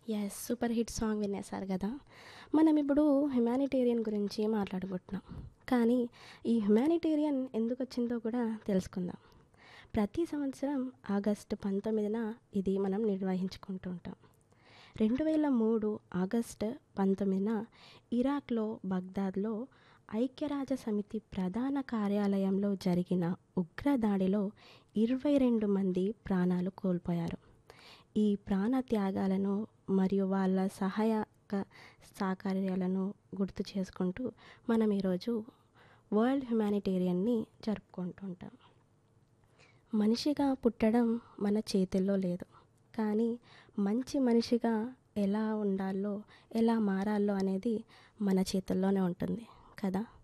yes super hit song వినేశారు కదా మనం ఇప్పుడు హ్యుమానిటేరియన్ గురించి మాట్లాడుకుంటున్నాం కానీ ఈ హ్యుమానిటేరియన్ ఎందుకు వచ్చిందో కూడా తెలుసుకుందాం ప్రతి సంవత్సరం ఆగస్టు పంతొమ్మిదిన ఇది మనం నిర్వహించుకుంటూ ఉంటాం రెండు వేల మూడు ఆగస్టు పంతొమ్మిదిన ఇరాక్లో బగ్దాద్లో ఐక్యరాజ్య సమితి ప్రధాన కార్యాలయంలో జరిగిన ఉగ్రదాడిలో ఇరవై రెండు మంది ప్రాణాలు కోల్పోయారు ఈ ప్రాణ త్యాగాలను మరియు వాళ్ళ సహాయక సహకార్యాలను గుర్తు చేసుకుంటూ మనం ఈరోజు వరల్డ్ హ్యుమానిటేరియన్ని జరుపుకుంటుంటాం మనిషిగా పుట్టడం మన చేతుల్లో లేదు కానీ మంచి మనిషిగా ఎలా ఉండాలో ఎలా మారాలో అనేది మన చేతుల్లోనే ఉంటుంది కదా